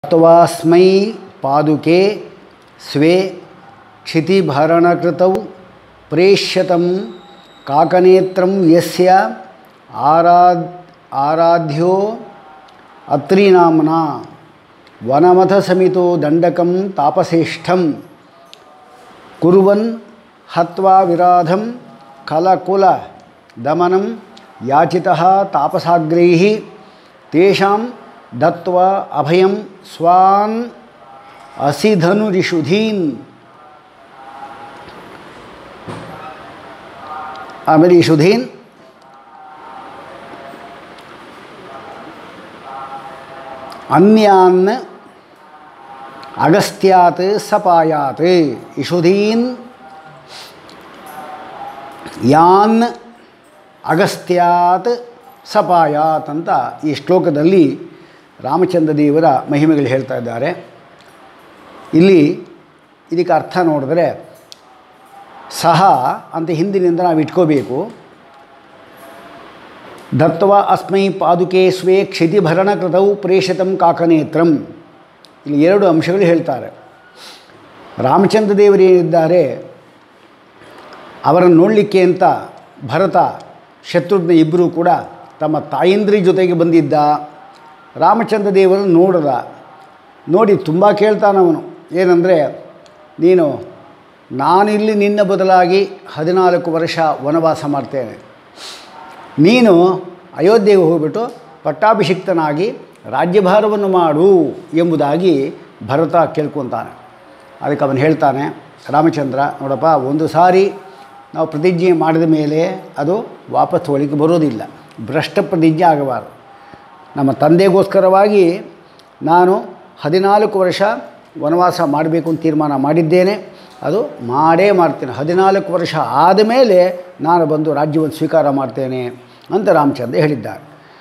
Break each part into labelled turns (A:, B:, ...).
A: ತವಾಸ್ಮೈ ಪಾದುಕೆ ಸ್ವೇ ಕ್ಷಿತಿಭರಣಕೃತೌ ಪ್ರೇಷ್ಯತಂ ಕಾಕನೇತ್ರಂ ಯಸ್ಯ ಆರಾದ್ ಆರಾಧ್ಯ ಅತ್ರಿನಾಮ್ನಾ ವನಮಥ ಸಮಿತೋ ದಂಡಕಂ ತಾಪಸೇಷ್ಠಂ ಕುರ್ವನ್ ಹತ್ವಾ ವಿರಾಧಂ ಕಲಕುಲ ದಮನಂ ಯಾಚಿತಃ ತಾಪಸಾಗ್ರೈಃ ತೇಷಾಂ ದತ್ವಾ ಅಭಯಂ ಸ್ವಾನ್ ಅಸಿಧನುರಿಷುಧೀನ್ ಆಮೇಲೆ ಇಷುಧೀನ್ ಅನ್ಯಾನ್ ಅಗಸ್ತ್ಯಾತ್ ಸಪಾಯಾತ್ ಇಷುಧೀನ್ ಯಾನ್ ಅಗಸ್ತ್ಯಾತ್ ಸಪಾಯಾತ್ ಅಂತ ಈ ಶ್ಲೋಕದಲ್ಲಿ ರಾಮಚಂದ್ರ ದೇವರ ಮಹಿಮೆಗಳು ಹೇಳ್ತಾ ಇದ್ದಾರೆ ಇಲ್ಲಿ ಇದಕ್ಕೆ ಅರ್ಥ ನೋಡಿದ್ರೆ ಸಹ ಅಂತ ಹಿಂದಿನಿಂದ ನಾವು ಇಟ್ಕೋಬೇಕು ದತ್ವ ಅಸ್ಮೈ ಪಾದುಕೆ ಸ್ವೇ ಕ್ಷಿತಿಭರಣ ಕೃತೌ ಪ್ರೇಷಿತಂ ಕಾಕನೇತ್ರಂ ಇಲ್ಲಿ ಎರಡು ಅಂಶಗಳು ಹೇಳ್ತಾರೆ ರಾಮಚಂದ್ರ ದೇವರು ಏನಿದ್ದಾರೆ ಅವರನ್ನು ನೋಡಲಿಕ್ಕೆ ಅಂತ ಭರತ ಶತ್ರುಘ್ನ ಇಬ್ಬರೂ ಕೂಡ ತಮ್ಮ ತಾಯಂದ್ರಿ ಜೊತೆಗೆ ಬಂದಿದ್ದ ರಾಮಚಂದ್ರ ದೇವರನ್ನು ನೋಡದ ನೋಡಿ ತುಂಬ ಕೇಳ್ತಾನವನು ಏನಂದರೆ ನೀನು ನಾನಿಲ್ಲಿ ನಿನ್ನ ಬದಲಾಗಿ ಹದಿನಾಲ್ಕು ವರ್ಷ ವನವಾಸ ಮಾಡ್ತೇನೆ ನೀನು ಅಯೋಧ್ಯೆಗೆ ಹೋಗ್ಬಿಟ್ಟು ಪಟ್ಟಾಭಿಷಿಕ್ತನಾಗಿ ರಾಜ್ಯಭಾರವನ್ನು ಮಾಡು ಎಂಬುದಾಗಿ ಭರತ ಕೇಳ್ಕೊತಾನೆ ಅದಕ್ಕೆ ಅವನು ಹೇಳ್ತಾನೆ ರಾಮಚಂದ್ರ ನೋಡಪ್ಪ ಒಂದು ಸಾರಿ ನಾವು ಪ್ರತಿಜ್ಞೆ ಮಾಡಿದ ಮೇಲೆ ಅದು ವಾಪಸ್ ಹೋಗಲಿಕ್ಕೆ ಬರೋದಿಲ್ಲ ಭ್ರಷ್ಟ ಪ್ರತಿಜ್ಞೆ ಆಗಬಾರ್ದು ನಮ್ಮ ತಂದೆಗೋಸ್ಕರವಾಗಿ ನಾನು ಹದಿನಾಲ್ಕು ವರ್ಷ ವನವಾಸ ಮಾಡಬೇಕು ಅಂತ ತೀರ್ಮಾನ ಮಾಡಿದ್ದೇನೆ ಅದು ಮಾಡೇ ಮಾಡ್ತೇನೆ ಹದಿನಾಲ್ಕು ವರ್ಷ ಆದಮೇಲೆ ನಾನು ಬಂದು ರಾಜ್ಯವನ್ನು ಸ್ವೀಕಾರ ಮಾಡ್ತೇನೆ ಅಂತ ರಾಮಚಂದ್ರ ಹೇಳಿದ್ದಾರೆ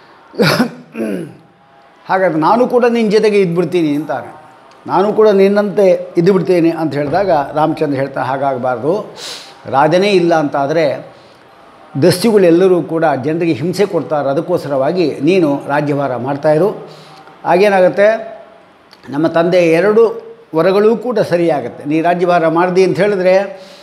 A: ಹಾಗಾದ್ರೆ ನಾನು ಕೂಡ ನಿನ್ನ ಜೊತೆಗೆ ಇದ್ಬಿಡ್ತೀನಿ ಅಂತಾರೆ ನಾನು ಕೂಡ ನಿನ್ನಂತೆ ಇದ್ದು ಬಿಡ್ತೇನೆ ಅಂತ ಹೇಳಿದಾಗ ರಾಮಚಂದ್ರ ಹೇಳ್ತಾ ಹಾಗಾಗಬಾರ್ದು ರಾಜನೇ ಇಲ್ಲ ಅಂತಾದರೆ ದಸ್ಯುಗಳೆಲ್ಲರೂ ಕೂಡ ಜನರಿಗೆ ಹಿಂಸೆ ಕೊಡ್ತಾರೆ ಅದಕ್ಕೋಸ್ಕರವಾಗಿ ನೀನು ರಾಜ್ಯಭಾರ ಮಾಡ್ತಾಯಿರು ಆಗೇನಾಗುತ್ತೆ ನಮ್ಮ ತಂದೆ ಎರಡು ವರಗಳೂ ಕೂಡ ಸರಿಯಾಗುತ್ತೆ ನೀ ರಾಜ್ಯಭಾರ ಮಾಡ್ದಿ ಅಂತ ಹೇಳಿದ್ರೆ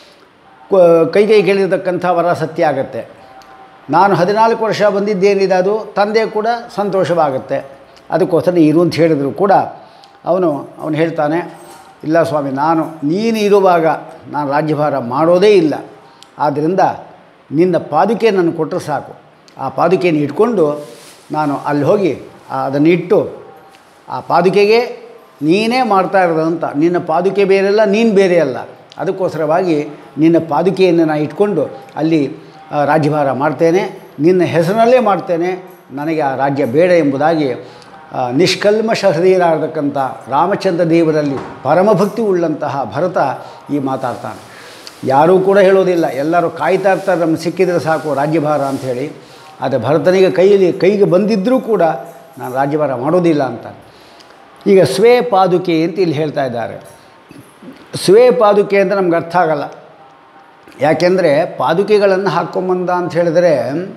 A: ಕೈ ಕೈ ಕೇಳಿರ್ತಕ್ಕಂಥ ವರ ಸತ್ಯ ಆಗುತ್ತೆ ನಾನು ಹದಿನಾಲ್ಕು ವರ್ಷ ಬಂದಿದ್ದೇನಿದೆ ಅದು ತಂದೆ ಕೂಡ ಸಂತೋಷವಾಗುತ್ತೆ ಅದಕ್ಕೋಸ್ಕರ ಇರು ಅಂತ ಹೇಳಿದ್ರು ಕೂಡ ಅವನು ಅವನು ಹೇಳ್ತಾನೆ ಇಲ್ಲ ಸ್ವಾಮಿ ನಾನು ನೀನು ಇರುವಾಗ ನಾನು ರಾಜ್ಯಭಾರ ಮಾಡೋದೇ ಇಲ್ಲ ಆದ್ದರಿಂದ ನಿನ್ನ ಪಾದುಕೆ ನನಗೆ ಕೊಟ್ಟರೆ ಸಾಕು ಆ ಪಾದುಕೆಯನ್ನು ಇಟ್ಕೊಂಡು ನಾನು ಅಲ್ಲಿ ಹೋಗಿ ಅದನ್ನು ಇಟ್ಟು ಆ ಪಾದುಕೆಗೆ ನೀನೇ ಮಾಡ್ತಾ ಇರೋದಂತ ನಿನ್ನ ಪಾದುಕೆ ಬೇರೆಯಲ್ಲ ನೀನು ಬೇರೆ ಅಲ್ಲ ಅದಕ್ಕೋಸ್ಕರವಾಗಿ ನಿನ್ನ ಪಾದುಕೆಯನ್ನು ನಾನು ಇಟ್ಕೊಂಡು ಅಲ್ಲಿ ರಾಜ್ಯಭಾರ ಮಾಡ್ತೇನೆ ನಿನ್ನ ಹೆಸರಿನಲ್ಲೇ ಮಾಡ್ತೇನೆ ನನಗೆ ಆ ರಾಜ್ಯ ಬೇಡ ಎಂಬುದಾಗಿ ನಿಷ್ಕಲ್ಮಶ ಹೃದಯರಾಗತಕ್ಕಂಥ ರಾಮಚಂದ್ರ ದೇವರಲ್ಲಿ ಪರಮಭಕ್ತಿ ಉಳ್ಳಂತಹ ಭರತ ಈ ಮಾತಾಡ್ತಾನೆ ಯಾರೂ ಕೂಡ ಹೇಳೋದಿಲ್ಲ ಎಲ್ಲರೂ ಕಾಯ್ತಾ ಇರ್ತಾರೆ ನಮ್ಗೆ ಸಿಕ್ಕಿದರೆ ಸಾಕು ರಾಜ್ಯಭಾರ ಅಂಥೇಳಿ ಆದರೆ ಭರತನಿಗೆ ಕೈಯಲ್ಲಿ ಕೈಗೆ ಬಂದಿದ್ದರೂ ಕೂಡ ನಾನು ರಾಜ್ಯಭಾರ ಮಾಡೋದಿಲ್ಲ ಅಂತ ಈಗ ಸ್ವೇ ಪಾದುಕೆ ಅಂತ ಇಲ್ಲಿ ಹೇಳ್ತಾ ಇದ್ದಾರೆ ಸ್ವೇ ಪಾದುಕೆ ಅಂತ ನಮ್ಗೆ ಅರ್ಥ ಆಗಲ್ಲ ಯಾಕೆಂದರೆ ಪಾದುಕೆಗಳನ್ನು ಹಾಕ್ಕೊಂಬಂದ ಅಂತ ಹೇಳಿದರೆ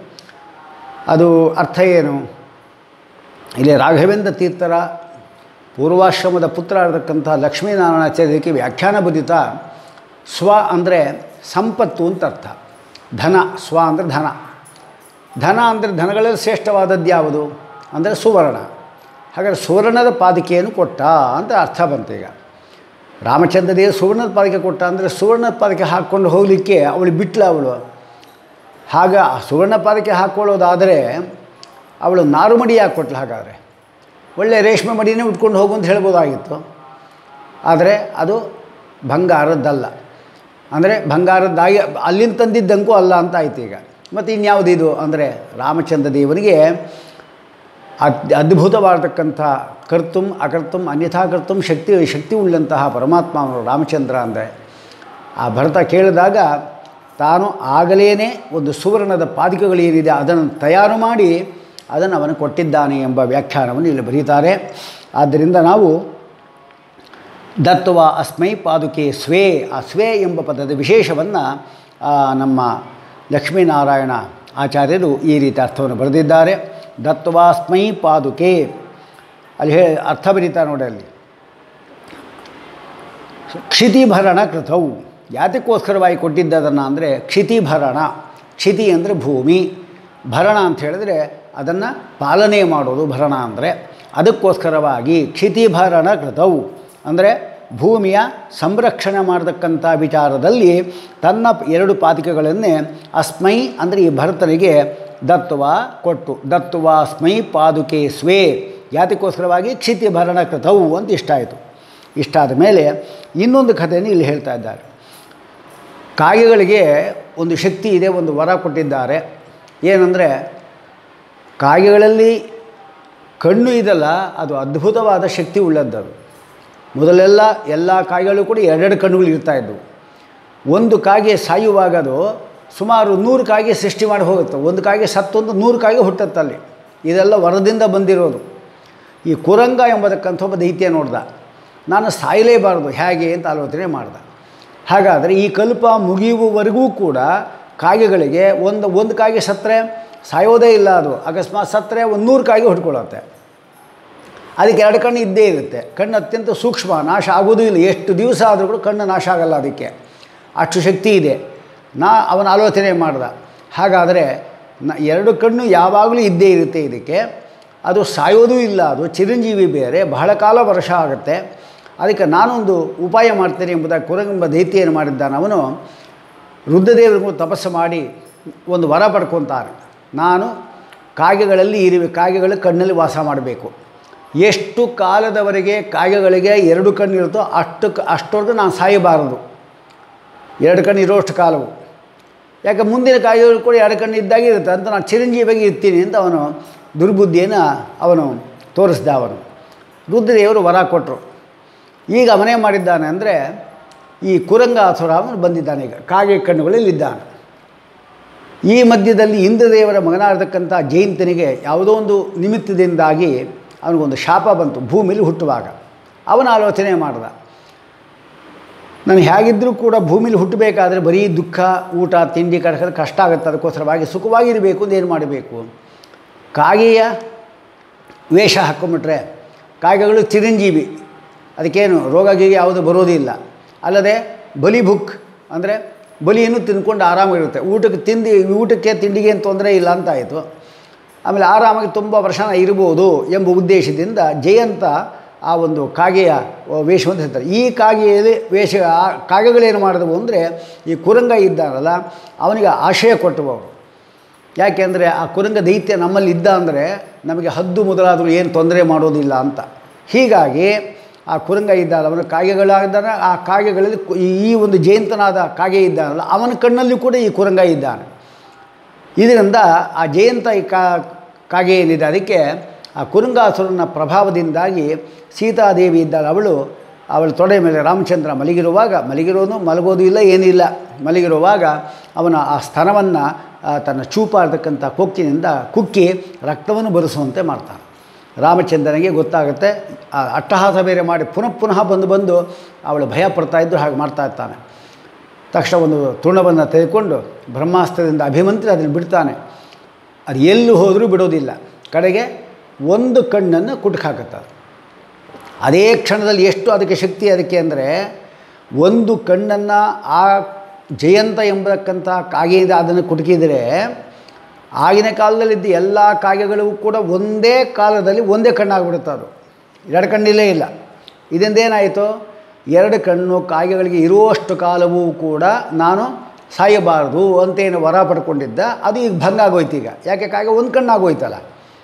A: ಅದು ಅರ್ಥ ಏನು ಇಲ್ಲಿ ರಾಘವೇಂದ್ರ ತೀರ್ಥರ ಪೂರ್ವಾಶ್ರಮದ ಪುತ್ರ ಆಗಿರ್ತಕ್ಕಂಥ ಲಕ್ಷ್ಮೀನಾರಾಯಣಾಚಾರ್ಯಕ್ಕೆ ವ್ಯಾಖ್ಯಾನ ಬದಿತ ಸ್ವ ಅಂದರೆ ಸಂಪತ್ತು ಅಂತ ಅರ್ಥ ಧನ ಸ್ವ ಅಂದರೆ ಧನ ಧನ ಅಂದರೆ ಧನಗಳಲ್ಲಿ ಶ್ರೇಷ್ಠವಾದದ್ದು ಯಾವುದು ಅಂದರೆ ಸುವರ್ಣ ಹಾಗಾದರೆ ಸುವರ್ಣದ ಪಾದಿಕೆಯನ್ನು ಕೊಟ್ಟ ಅಂತ ಅರ್ಥ ಬಂತು ಈಗ ರಾಮಚಂದ್ರ ದೇವ ಸುವರ್ಣದ ಪಾದಕೆ ಕೊಟ್ಟ ಅಂದರೆ ಸುವರ್ಣದ ಪಾದಕೆ ಹಾಕ್ಕೊಂಡು ಹೋಗಲಿಕ್ಕೆ ಅವಳು ಬಿಟ್ಲ ಅವಳು ಆಗ ಸುವರ್ಣ ಪಾದಕೆ ಹಾಕ್ಕೊಳ್ಳೋದಾದರೆ ಅವಳು ನಾರು ಮಡಿ ಯಾಕೆ ಕೊಟ್ಲು ಹಾಗಾದರೆ ಒಳ್ಳೆ ರೇಷ್ಮೆ ಮಡಿನೇ ಉಟ್ಕೊಂಡು ಹೋಗು ಅಂತ ಹೇಳ್ಬೋದಾಗಿತ್ತು ಆದರೆ ಅದು ಬಂಗಾರದ್ದಲ್ಲ ಅಂದರೆ ಬಂಗಾರದ್ದಾಗಿ ಅಲ್ಲಿಂದ ತಂದಿದ್ದಂಗೂ ಅಲ್ಲ ಅಂತ ಆಯ್ತು ಈಗ ಮತ್ತು ಇನ್ಯಾವುದಿದು ಅಂದರೆ ರಾಮಚಂದ್ರ ದೇವನಿಗೆ ಅದ್ ಅದ್ಭುತವಾಗಿರ್ತಕ್ಕಂಥ ಕರ್ತುಂ ಅಕರ್ತುಂ ಅನ್ಯಥಾ ಕರ್ತುಂ ಶಕ್ತಿ ಶಕ್ತಿ ಉಳ್ಳಂತಹ ಪರಮಾತ್ಮ ಅವನು ರಾಮಚಂದ್ರ ಅಂದರೆ ಆ ಭರತ ಕೇಳಿದಾಗ ತಾನು ಆಗಲೇ ಒಂದು ಸುವರ್ಣದ ಪಾದಿಕೆಗಳೇನಿದೆ ಅದನ್ನು ತಯಾರು ಮಾಡಿ ಅದನ್ನು ಅವನು ಕೊಟ್ಟಿದ್ದಾನೆ ಎಂಬ ವ್ಯಾಖ್ಯಾನವನ್ನು ಇಲ್ಲಿ ಬರೀತಾರೆ ಆದ್ದರಿಂದ ನಾವು ದತ್ವ ಅಸ್ಮೈ ಪಾದುಕೆ ಸ್ವೇ ಆ ಸ್ವೇ ಎಂಬ ಪದದ ವಿಶೇಷವನ್ನು ನಮ್ಮ ಲಕ್ಷ್ಮೀನಾರಾಯಣ ಆಚಾರ್ಯರು ಈ ರೀತಿ ಅರ್ಥವನ್ನು ಬರೆದಿದ್ದಾರೆ ದತ್ವಾಸ್ಮೈ ಪಾದುಕೆ ಅಲ್ಲಿ ಹೇ ಅರ್ಥ ಬರೀತಾ ನೋಡಿ ಅಲ್ಲಿ ಕ್ಷಿತಿಭರಣ ಕೃತವು ಯಾತಕ್ಕೋಸ್ಕರವಾಗಿ ಕೊಟ್ಟಿದ್ದದನ್ನು ಅಂದರೆ ಕ್ಷಿತಿಭರಣ ಕ್ಷಿತಿ ಅಂದರೆ ಭೂಮಿ ಭರಣ ಅಂತ ಹೇಳಿದ್ರೆ ಅದನ್ನು ಪಾಲನೆ ಮಾಡೋದು ಭರಣ ಅಂದರೆ ಅದಕ್ಕೋಸ್ಕರವಾಗಿ ಕ್ಷಿತಿಭರಣ ಕೃತವು ಅಂದರೆ ಭೂಮಿಯ ಸಂರಕ್ಷಣೆ ಮಾಡತಕ್ಕಂಥ ವಿಚಾರದಲ್ಲಿ ತನ್ನ ಎರಡು ಪಾತಿಕೆಗಳನ್ನೇ ಅಸ್ಮೈ ಅಂದರೆ ಈ ಭರತನಿಗೆ ದತ್ತುವ ಕೊಟ್ಟು ದತ್ತುವ ಅಸ್ಮೈ ಪಾದುಕೆ ಸ್ವೇ ಯಾತಕ್ಕೋಸ್ಕರವಾಗಿ ಕ್ಷಿತಿಭರಣ ಕೃತವು ಅಂತ ಇಷ್ಟ ಆಯಿತು ಇಷ್ಟಾದ ಮೇಲೆ ಇನ್ನೊಂದು ಕಥೆಯನ್ನು ಇಲ್ಲಿ ಹೇಳ್ತಾ ಇದ್ದಾರೆ ಕಾಗೆಗಳಿಗೆ ಒಂದು ಶಕ್ತಿ ಇದೆ ಒಂದು ವರ ಕೊಟ್ಟಿದ್ದಾರೆ ಏನಂದರೆ ಕಾಗೆಗಳಲ್ಲಿ ಕಣ್ಣು ಇದಲ್ಲ ಅದು ಅದ್ಭುತವಾದ ಶಕ್ತಿ ಉಳ್ಳದ್ದದು ಮೊದಲೆಲ್ಲ ಎಲ್ಲ ಕಾಗೆಗಳು ಕೂಡ ಎರಡೆರಡು ಕಣ್ಣುಗಳು ಇರ್ತಾ ಇದ್ದವು ಒಂದು ಕಾಗೆ ಸಾಯುವಾಗ ಅದು ಸುಮಾರು ನೂರು ಕಾಗೆ ಸೃಷ್ಟಿ ಮಾಡಿ ಹೋಗುತ್ತೆ ಒಂದು ಕಾಗೆ ಸತ್ತೊಂದು ನೂರು ಕಾಗೆ ಹುಟ್ಟತ್ತಲ್ಲಿ ಇದೆಲ್ಲ ವರದಿಂದ ಬಂದಿರೋದು ಈ ಕುರಂಗ ಎಂಬತಕ್ಕಂಥ ಒಬ್ಬ ದೈತ್ಯ ನೋಡ್ದ ನಾನು ಸಾಯಲೇಬಾರದು ಹೇಗೆ ಅಂತ ಆಲೋಚನೆ ಮಾಡ್ದೆ ಹಾಗಾದರೆ ಈ ಕಲ್ಪ ಮುಗಿಯುವವರೆಗೂ ಕೂಡ ಕಾಗೆಗಳಿಗೆ ಒಂದು ಒಂದು ಕಾಗೆ ಸತ್ತರೆ ಸಾಯೋದೇ ಇಲ್ಲ ಅದು ಅಕಸ್ಮಾತ್ ಸತ್ತರೆ ಒಂದು ನೂರು ಕಾಗೆ ಹುಟ್ಕೊಳ್ಳುತ್ತೆ ಅದಕ್ಕೆ ಎರಡು ಕಣ್ಣು ಇದ್ದೇ ಇರುತ್ತೆ ಕಣ್ಣು ಅತ್ಯಂತ ಸೂಕ್ಷ್ಮ ನಾಶ ಆಗೋದೂ ಇಲ್ಲ ಎಷ್ಟು ದಿವಸ ಆದರೂ ಕೂಡ ಕಣ್ಣು ನಾಶ ಆಗಲ್ಲ ಅದಕ್ಕೆ ಅಷ್ಟು ಶಕ್ತಿ ಇದೆ ನಾ ಅವನ ಆಲೋಚನೆ ಮಾಡ್ದ ಹಾಗಾದರೆ ನ ಎರಡು ಕಣ್ಣು ಯಾವಾಗಲೂ ಇದ್ದೇ ಇರುತ್ತೆ ಇದಕ್ಕೆ ಅದು ಸಾಯೋದೂ ಇಲ್ಲ ಅದು ಚಿರಂಜೀವಿ ಬೇರೆ ಬಹಳ ಕಾಲ ವರ್ಷ ಆಗುತ್ತೆ ಅದಕ್ಕೆ ನಾನೊಂದು ಉಪಾಯ ಮಾಡ್ತೇನೆ ಎಂಬುದಾಗಿ ಕುರಂಗಂಬ ದೈತ್ಯ ಏನು ಮಾಡಿದ್ದಾನೆ ಅವನು ರುದ್ರದೇವರಿಗೂ ತಪಸ್ಸು ಮಾಡಿ ಒಂದು ವರ ಪಡ್ಕೊತಾರೆ ನಾನು ಕಾಗೆಗಳಲ್ಲಿ ಇರುವೆ ಕಾಗೆಗಳ ಕಣ್ಣಲ್ಲಿ ವಾಸ ಮಾಡಬೇಕು ಎಷ್ಟು ಕಾಲದವರೆಗೆ ಕಾಗೆಗಳಿಗೆ ಎರಡು ಕಣ್ಣು ಇರುತ್ತೋ ಅಷ್ಟು ಅಷ್ಟವರೆಗೂ ನಾನು ಸಾಯಬಾರದು ಎರಡು ಕಣ್ಣು ಇರೋಷ್ಟು ಕಾಲವು ಯಾಕೆ ಮುಂದಿನ ಕಾಗೆಗಳು ಕೂಡ ಎರಡು ಕಣ್ಣು ಇದ್ದಾಗೆ ಇರುತ್ತೆ ಅಂತ ನಾನು ಚಿರಂಜೀವಿಯಾಗಿ ಇರ್ತೀನಿ ಅಂತ ಅವನು ದುರ್ಬುದ್ಧಿಯನ್ನು ಅವನು ತೋರಿಸ್ದ ಅವನು ರುದ್ರದೇವರು ವರ ಕೊಟ್ಟರು ಈಗ ಅವನೇ ಮಾಡಿದ್ದಾನೆ ಅಂದರೆ ಈ ಕುರಂಗಾಸುರ ಅವನು ಬಂದಿದ್ದಾನೆ ಈಗ ಕಾಗೆ ಕಣ್ಣುಗಳಲ್ಲಿದ್ದಾನೆ ಈ ಮಧ್ಯದಲ್ಲಿ ಇಂದ್ರದೇವರ ಮಗನಾಗಿರ್ತಕ್ಕಂಥ ಜಯಂತನಿಗೆ ಯಾವುದೋ ಒಂದು ನಿಮಿತ್ತದಿಂದಾಗಿ ಅವನಿಗೊಂದು ಶಾಪ ಬಂತು ಭೂಮಿಲಿ ಹುಟ್ಟುವಾಗ ಅವನ ಆಲೋಚನೆ ಮಾಡ್ದ ನಾನು ಹೇಗಿದ್ದರೂ ಕೂಡ ಭೂಮಿಲಿ ಹುಟ್ಟಬೇಕಾದ್ರೆ ಬರೀ ದುಃಖ ಊಟ ತಿಂಡಿ ಕಡಕದ ಕಷ್ಟ ಆಗುತ್ತೆ ಅದಕ್ಕೋಸ್ಕರವಾಗಿ ಸುಖವಾಗಿರಬೇಕು ಅಂತ ಏನು ಮಾಡಬೇಕು ಕಾಗೆಯ ವೇಷ ಹಾಕ್ಕೊಂಬಿಟ್ರೆ ಕಾಗೆಗಳು ಚಿರಂಜೀವಿ ಅದಕ್ಕೇನು ರೋಗ ಗೀಗೆ ಯಾವುದು ಬರೋದಿಲ್ಲ ಅಲ್ಲದೆ ಬಲಿ ಬುಕ್ ಅಂದರೆ ಬಲಿಯನ್ನು ತಿಂದ್ಕೊಂಡು ಆರಾಮಾಗಿರುತ್ತೆ ಊಟಕ್ಕೆ ತಿಂದು ಊಟಕ್ಕೆ ತಿಂಡಿಗೆ ಏನು ತೊಂದರೆ ಇಲ್ಲ ಅಂತ ಆಯಿತು ಆಮೇಲೆ ಆರಾಮಾಗಿ ತುಂಬ ವರ್ಷ ಇರ್ಬೋದು ಎಂಬ ಉದ್ದೇಶದಿಂದ ಜಯಂತ ಆ ಒಂದು ಕಾಗೆಯ ವೇಷವನ್ನು ಹೇಳ್ತಾರೆ ಈ ಕಾಗೆಯಲ್ಲಿ ವೇಷ ಆ ಕಾಗೆಗಳೇನು ಮಾಡಿದವು ಅಂದರೆ ಈ ಕುರಂಗ ಇದ್ದಾನಲ್ಲ ಅವನಿಗೆ ಆಶಯ ಕೊಟ್ಟವು ಅವರು ಯಾಕೆಂದರೆ ಆ ಕುರಂಗ ದೈತ್ಯ ನಮ್ಮಲ್ಲಿ ಇದ್ದ ಅಂದರೆ ನಮಗೆ ಹದ್ದು ಮೊದಲಾದರೂ ಏನು ತೊಂದರೆ ಮಾಡೋದಿಲ್ಲ ಅಂತ ಹೀಗಾಗಿ ಆ ಕುರಂಗ ಇದ್ದಾನೆ ಅವನ ಕಾಗೆಗಳಾಗಿದ್ದಾನೆ ಆ ಕಾಗೆಗಳಲ್ಲಿ ಕು- ಈ ಒಂದು ಜಯಂತನಾದ ಕಾಗೆ ಇದ್ದಾನಲ್ಲ ಅವನ ಕಣ್ಣಲ್ಲಿ ಕೂಡ ಈ ಕುರಂಗ ಇದ್ದಾನೆ ಇದರಿಂದ ಆ ಜಯಂತ ಈ ಕಾ ಕಾಗೆ ಏನಿದೆ ಅದಕ್ಕೆ ಆ ಕುರುಂಗಾಸುರನ ಪ್ರಭಾವದಿಂದಾಗಿ ಸೀತಾದೇವಿ ಇದ್ದಾಳೆ ಅವಳು ಅವಳ ತೊಡೆ ಮೇಲೆ ರಾಮಚಂದ್ರ ಮಲಗಿರುವಾಗ ಮಲಗಿರೋನು ಮಲಗೋದು ಇಲ್ಲ ಏನಿಲ್ಲ ಮಲಗಿರುವಾಗ ಅವನ ಆ ಸ್ತನವನ್ನು ತನ್ನ ಚೂಪಾಡ್ತಕ್ಕಂಥ ಕೊಕ್ಕಿನಿಂದ ಕುಕ್ಕಿ ರಕ್ತವನ್ನು ಬರಿಸುವಂತೆ ಮಾಡ್ತಾನೆ ರಾಮಚಂದ್ರನಿಗೆ ಗೊತ್ತಾಗುತ್ತೆ ಆ ಅಟ್ಟಹಾಸ ಬೇರೆ ಮಾಡಿ ಪುನಃ ಪುನಃ ಬಂದು ಬಂದು ಅವಳು ಭಯ ಪಡ್ತಾ ಇದ್ದು ಹಾಗೆ ಮಾಡ್ತಾ ಇರ್ತಾನೆ ತಕ್ಷಣ ಒಂದು ತೃಣವನ್ನು ತೆಗೆದುಕೊಂಡು ಬ್ರಹ್ಮಾಸ್ತ್ರದಿಂದ ಅಭಿಮಂತ್ರಿ ಅದನ್ನು ಬಿಡ್ತಾನೆ ಅದು ಎಲ್ಲಿ ಹೋದರೂ ಬಿಡೋದಿಲ್ಲ ಕಡೆಗೆ ಒಂದು ಕಣ್ಣನ್ನು ಕುಟುಕು ಹಾಕುತ್ತೆ ಅದು. ಅದೇ ಕ್ಷಣದಲ್ಲಿ ಎಷ್ಟು ಅದಕ್ಕೆ ಶಕ್ತಿ ಅದಕ್ಕೆ ಅಂದರೆ ಒಂದು ಕಣ್ಣನ್ನು ಆ ಜಯಂತ ಎಂಬತಕ್ಕಂಥ ಕಾಗೆಯಿಂದ ಅದನ್ನು ಕುಟುಕಿದರೆ ಆಗಿನ ಕಾಲದಲ್ಲಿದ್ದ ಎಲ್ಲ ಕಾಗೆಗಳು ಕೂಡ ಒಂದೇ ಕಾಲದಲ್ಲಿ ಒಂದೇ ಕಣ್ಣಾಗ್ಬಿಡುತ್ತೆ ಅದು ಎರಡು ಕಣ್ಣಿಲ್ಲೇ ಇಲ್ಲ ಇದರಿಂದೇನಾಯಿತು ಎರಡು ಕಣ್ಣು ಕಾಗೆಗಳಿಗೆ ಇರುವಷ್ಟು ಕಾಲವೂ ಕೂಡ ನಾನು ಸಾಯಬಾರದು ಅಂತೇನು ವರ ಪಡ್ಕೊಂಡಿದ್ದ ಅದು ಈಗ ಭಂಗ ಆಗೋಯ್ತು ಈಗ ಯಾಕೆ ಕಾಗೆ ಒಂದು ಕಣ್ಣು ಆಗೋಯ್ತಲ್ಲ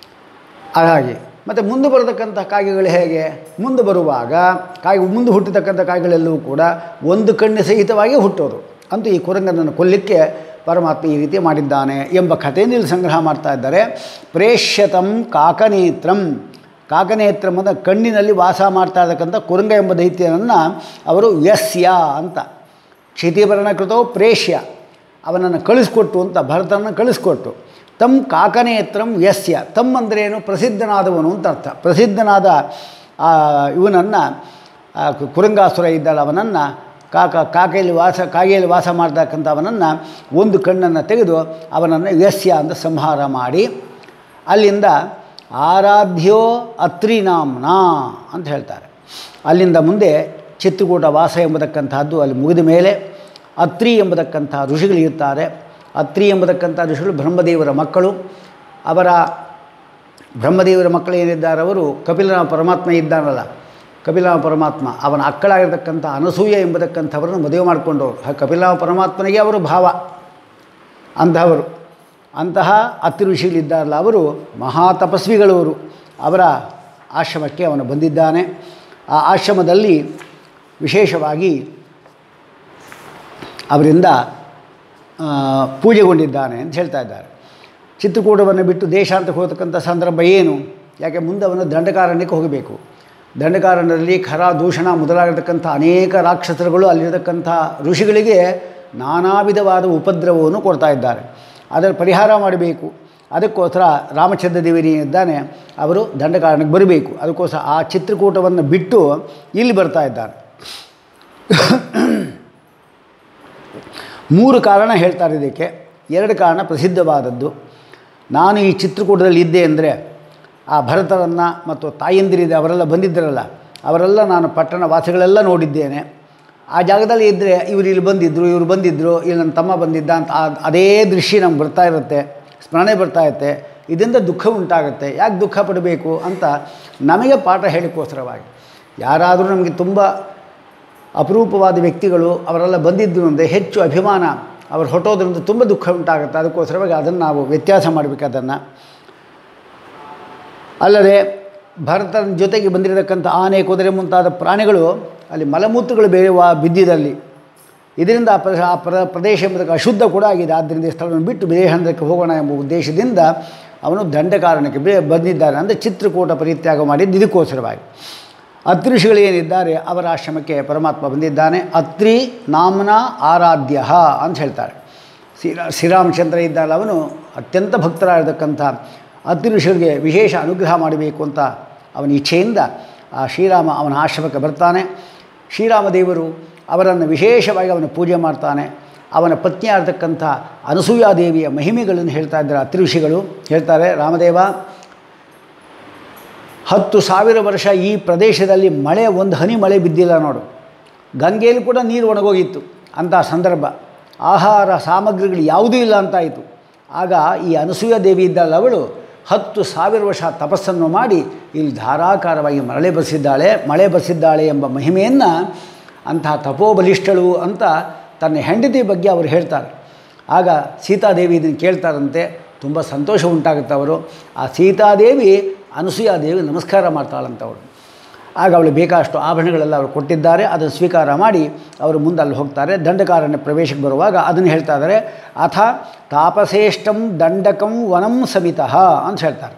A: ಹಾಗಾಗಿ ಮತ್ತು ಮುಂದೆ ಬರತಕ್ಕಂಥ ಕಾಗೆಗಳು ಹೇಗೆ ಮುಂದೆ ಬರುವಾಗ ಕಾಗೆ ಮುಂದೆ ಹುಟ್ಟತಕ್ಕಂಥ ಕಾಗೆಗಳೆಲ್ಲವೂ ಕೂಡ ಒಂದು ಕಣ್ಣು ಸಹಿತವಾಗಿ ಹುಟ್ಟೋದು ಅಂತೂ ಈ ಕುರಂಗನನ್ನು ಕೊಲ್ಲಿಕ್ಕೆ ಪರಮಾತ್ಮ ಈ ರೀತಿ ಮಾಡಿದ್ದಾನೆ ಎಂಬ ಕಥೆಯನ್ನು ಇಲ್ಲಿ ಸಂಗ್ರಹ ಮಾಡ್ತಾ ಇದ್ದಾರೆ ಪ್ರೇಷ್ಯತಂ ಕಾಕನೇತ್ರಂ ಕಾಕನೇತ್ರಂ ಅಂದರೆ ಕಣ್ಣಿನಲ್ಲಿ ವಾಸ ಮಾಡ್ತಾ ಇರತಕ್ಕಂಥ ಕುರಂಗ ಎಂಬ ದೈತ್ಯನನ್ನು ಅವರು ವ್ಯಸ್ಯ ಅಂತ ಕ್ಷಿತಿಭರಣ ಕೃತವು ಪ್ರೇಷ್ಯ ಅವನನ್ನು ಕಳಿಸ್ಕೊಟ್ಟು ಅಂತ ಭರತನನ್ನು ಕಳಿಸ್ಕೊಟ್ಟು ತಮ್ ಕಾಕನೇತ್ರಂ ವ್ಯಸ್ಯ ತಮ್ ಅಂದ್ರೇನು ಪ್ರಸಿದ್ಧನಾದವನು ಅಂತ ಅರ್ಥ ಪ್ರಸಿದ್ಧನಾದ ಆ ಇವನನ್ನು ಆ ಕು- ಕುರಂಗಾಸುರ ಇದ್ದಾಳೆ ಅವನನ್ನು ಕಾಕ ಕಾಕೆಯಲ್ಲಿ ವಾಸ ಕಾಗೆಯಲ್ಲಿ ವಾಸ ಮಾಡ್ತಕ್ಕಂಥವನನ್ನು ಒಂದು ಕಣ್ಣನ್ನು ತೆಗೆದು ಅವನನ್ನು ವ್ಯಸ್ಯ ಅಂತ ಸಂಹಾರ ಮಾಡಿ ಅಲ್ಲಿಂದ ಆರಾಧ್ಯ ಅತ್ರಿ ನಾಮ್ನಾ ಅಂತ ಹೇಳ್ತಾರೆ ಅಲ್ಲಿಂದ ಮುಂದೆ ಚಿತ್ರಕೂಟ ವಾಸ ಎಂಬತಕ್ಕಂತಹದ್ದು ಅಲ್ಲಿ ಮುಗಿದ ಮೇಲೆ ಅತ್ರಿ ಎಂಬತಕ್ಕಂಥ ಋಷಿಗಳಿರ್ತಾರೆ ಅತ್ರಿ ಎಂಬತಕ್ಕಂಥ ಋಷಿಗಳು ಬ್ರಹ್ಮದೇವರ ಮಕ್ಕಳು ಅವರ ಬ್ರಹ್ಮದೇವರ ಮಕ್ಕಳು ಏನಿದ್ದಾರೆ ಅವರು ಕಪಿಲರಾಮ ಪರಮಾತ್ಮ ಇದ್ದಾನಲ್ಲ ಕಪಿಲರಾಮ ಪರಮಾತ್ಮ ಅವನ ಅಕ್ಕಳಾಗಿರ್ತಕ್ಕಂಥ ಅನಸೂಯ ಎಂಬತಕ್ಕಂಥವರನ್ನು ಮದುವೆ ಮಾಡಿಕೊಂಡವರು ಆ ಕಪಿಲರಾಮ ಪರಮಾತ್ಮನಿಗೆ ಅವರು ಭಾವ ಅಂತಹವರು ಅಂತಹ ಅತಿ ಋಷಿಗಳಿದ್ದಾರಲ್ಲ ಅವರು ಮಹಾ ತಪಸ್ವಿಗಳವರು ಅವರ ಆಶ್ರಮಕ್ಕೆ ಅವನು ಬಂದಿದ್ದಾನೆ ಆ ಆಶ್ರಮದಲ್ಲಿ ವಿಶೇಷವಾಗಿ ಅವರಿಂದ ಆ, ಪೂಜೆಗೊಂಡಿದ್ದಾನೆ ಅಂತ ಹೇಳ್ತಾ ಇದ್ದಾರೆ ಚಿತ್ರಕೂಟವನ್ನು ಬಿಟ್ಟು ದೇಶಾಂತಕ್ಕೆ ಹೋಗತಕ್ಕಂಥ ಸಂದರ್ಭ ಏನು ಯಾಕೆ ಮುಂದೆ ಅವನು ದಂಡಕಾರಣ್ಯಕ್ಕೆ ಹೋಗಬೇಕು ದಂಡಕಾರಣ್ಯದಲ್ಲಿ ಖರ ದೂಷಣ ಮೊದಲಾಗಿರ್ತಕ್ಕಂಥ ಅನೇಕ ರಾಕ್ಷಸರುಗಳು ಅಲ್ಲಿರತಕ್ಕಂಥ ಋಷಿಗಳಿಗೆ ನಾನಾ ವಿಧವಾದ ಉಪದ್ರವವನ್ನು ಕೊಡ್ತಾ ಇದ್ದಾರೆ ಅದರ ಪರಿಹಾರ ಮಾಡಬೇಕು ಅದಕ್ಕೋಸ್ಕರ ರಾಮಚಂದ್ರ ದೇವರಿ ಇದ್ದಾನೆ ಅವರು ದಂಡಕಾರಣ್ಯಕ್ಕೆ ಬರಬೇಕು ಅದಕ್ಕೋಸ್ಕರ ಆ ಚಿತ್ರಕೂಟವನ್ನು ಬಿಟ್ಟು ಇಲ್ಲಿ ಬರ್ತಾ ಇದ್ದಾರೆ ಮೂರು ಕಾರಣ ಹೇಳ್ತಾರೆ ಇದಕ್ಕೆ ಎರಡು ಕಾರಣ ಪ್ರಸಿದ್ಧವಾದದ್ದು ನಾನು ಈ ಚಿತ್ರಕೂಟದಲ್ಲಿ ಇದ್ದೆ ಅಂದರೆ ಆ ಭರತರನ್ನು ಮತ್ತು ತಾಯಂದಿರಿದೆ ಅವರೆಲ್ಲ ಬಂದಿದ್ದರಲ್ಲ ಅವರೆಲ್ಲ ನಾನು ಪಟ್ಟಣ ವಾಸಿಗಳೆಲ್ಲ ನೋಡಿದ್ದೇನೆ ಆ ಜಾಗದಲ್ಲಿ ಇದ್ದರೆ ಇವರು ಇಲ್ಲಿ ಬಂದಿದ್ದರು ಇವರು ಬಂದಿದ್ದರು ಇಲ್ಲಿ ನನ್ನ ತಮ್ಮ ಬಂದಿದ್ದ ಅಂತ ಆ- ಅದೇ ದೃಶ್ಯ ನಮ್ಗೆ ಬರ್ತಾ ಇರುತ್ತೆ ಸ್ಮರಣೆ ಬರ್ತಾ ಇರುತ್ತೆ ಇದರಿಂದ ದುಃಖ ಉಂಟಾಗುತ್ತೆ ಯಾಕೆ ದುಃಖ ಪಡಬೇಕು ಅಂತ ನಮಗೆ ಪಾಠ ಹೇಳಿಕೋಸ್ಕರವಾಗಿ ಯಾರಾದರೂ ನಮಗೆ ತುಂಬ ಅಪರೂಪವಾದ ವ್ಯಕ್ತಿಗಳು ಅವರೆಲ್ಲ ಬಂದಿದ್ದು ಅಂದರೆ ಹೆಚ್ಚು ಅಭಿಮಾನ ಅವರು ಹೊಟ್ಟೋದ್ರಿಂದ ತುಂಬ ದುಃಖ ಉಂಟಾಗುತ್ತೆ ಅದಕ್ಕೋಸ್ಕರವಾಗಿ ಅದನ್ನು ನಾವು ವ್ಯತ್ಯಾಸ ಮಾಡಬೇಕು ಅದನ್ನು ಅಲ್ಲದೆ ಭರತನ ಜೊತೆಗೆ ಬಂದಿರತಕ್ಕಂಥ ಆನೆ ಕುದುರೆ ಮುಂತಾದ ಪ್ರಾಣಿಗಳು ಅಲ್ಲಿ ಮಲಮೂತ್ರಗಳು ಬೇರೆವ ಬಿದ್ದಿದಲ್ಲಿ ಇದರಿಂದ ಆ ಪ್ರ ಆ ಪ್ರ ಪ್ರದೇಶ ಎಂಬುದಕ್ಕೆ ಅಶುದ್ಧ ಕೂಡ ಆಗಿದೆ ಆದ್ದರಿಂದ ಈ ಸ್ಥಳವನ್ನು ಬಿಟ್ಟು ಬೇರೆ ಹಂತಕ್ಕೆ ಹೋಗೋಣ ಎಂಬ ಉದ್ದೇಶದಿಂದ ಅವನು ದಂಡಕಾರಣಕ್ಕೆ ಬೇ ಬಂದಿದ್ದಾನೆ ಅಂದರೆ ಚಿತ್ರಕೂಟ ಪರಿತ್ಯಾಗ ಮಾಡಿದ್ದು ಇದಕ್ಕೋಸ್ಕರವಾಗಿ ಅತ್ರಿ ಋಷಿಗಳು ಏನಿದ್ದಾರೆ ಅವರ ಆಶ್ರಮಕ್ಕೆ ಪರಮಾತ್ಮ ಬಂದಿದ್ದಾನೆ ಅತ್ರಿ ನಾಮ್ನ ಆರಾಧ್ಯ ಅಂತ ಹೇಳ್ತಾರೆ ಶ್ರೀರಾ ಶ್ರೀರಾಮಚಂದ್ರ ಇದ್ದಾನೆ ಅವನು ಅತ್ಯಂತ ಭಕ್ತರಾಗಿರ್ತಕ್ಕಂಥ ಅತ್ರಿ ಋಷಿಗಳಿಗೆ ವಿಶೇಷ ಅನುಗ್ರಹ ಮಾಡಬೇಕು ಅಂತ ಅವನ ಇಚ್ಛೆಯಿಂದ ಆ ಶ್ರೀರಾಮ ಅವನ ಆಶ್ರಮಕ್ಕೆ ಬರ್ತಾನೆ ಶ್ರೀರಾಮದೇವರು ಅವರನ್ನು ವಿಶೇಷವಾಗಿ ಅವನ ಪೂಜೆ ಮಾಡ್ತಾನೆ ಅವನ ಪತ್ನಿಯಾಗಿರ್ತಕ್ಕಂಥ ಅನಸೂಯಾದೇವಿಯ ಮಹಿಮೆಗಳನ್ನು ಹೇಳ್ತಾ ಇದ್ದಾರೆ ಅತ್ರಿ ಋಷಿಗಳು ಹೇಳ್ತಾರೆ ರಾಮದೇವ ಹತ್ತು ಸಾವಿರ ವರ್ಷ ಈ ಪ್ರದೇಶದಲ್ಲಿ ಮಳೆ ಒಂದು ಹನಿ ಮಳೆ ಬಿದ್ದಿಲ್ಲ ನೋಡು ಗಂಗೆಯಲ್ಲಿ ಕೂಡ ನೀರು ಒಣಗೋಗಿತ್ತು ಅಂಥ ಸಂದರ್ಭ ಆಹಾರ ಸಾಮಗ್ರಿಗಳು ಯಾವುದೂ ಇಲ್ಲ ಅಂತಾಯಿತು ಆಗ ಈ ಅನಸೂಯ ದೇವಿ ಇದ್ದಾಳೆ ಅವಳು ಹತ್ತು ಸಾವಿರ ವರ್ಷ ತಪಸ್ಸನ್ನು ಮಾಡಿ ಇಲ್ಲಿ ಧಾರಾಕಾರವಾಗಿ ಮರಳೆ ಬಸಿದ್ದಾಳೆ ಮಳೆ ಬಸಿದ್ದಾಳೆ ಎಂಬ ಮಹಿಮೆಯನ್ನು ಅಂತಹ ತಪೋಬಲಿಷ್ಠಳು ಅಂತ ತನ್ನ ಹೆಂಡತಿ ಬಗ್ಗೆ ಅವರು ಹೇಳ್ತಾರೆ ಆಗ ಸೀತಾದೇವಿ ಇದನ್ನು ಕೇಳ್ತಾರಂತೆ ತುಂಬ ಸಂತೋಷ ಉಂಟಾಗುತ್ತೆ ಅವರು ಆ ಸೀತಾದೇವಿ ಅನಸೂಯಾದೇವಿ ನಮಸ್ಕಾರ ಮಾಡ್ತಾಳಂತ ಅವಳು ಆಗ ಅವಳು ಬೇಕಾದಷ್ಟು ಆಭರಣಗಳೆಲ್ಲ ಅವರು ಕೊಟ್ಟಿದ್ದಾರೆ ಅದನ್ನು ಸ್ವೀಕಾರ ಮಾಡಿ ಅವರು ಮುಂದೆ ಅಲ್ಲಿ ಹೋಗ್ತಾರೆ ದಂಡಕಾರಣ್ಯ ಪ್ರವೇಶಕ್ಕೆ ಬರುವಾಗ ಅದನ್ನು ಹೇಳ್ತಾ ಇದ್ದಾರೆ ಅಥ ತಾಪಸೇಷ್ಟಂ ದಂಡಕಂ ವನಂ ಸಮಿತಃ ಅಂತ ಹೇಳ್ತಾರೆ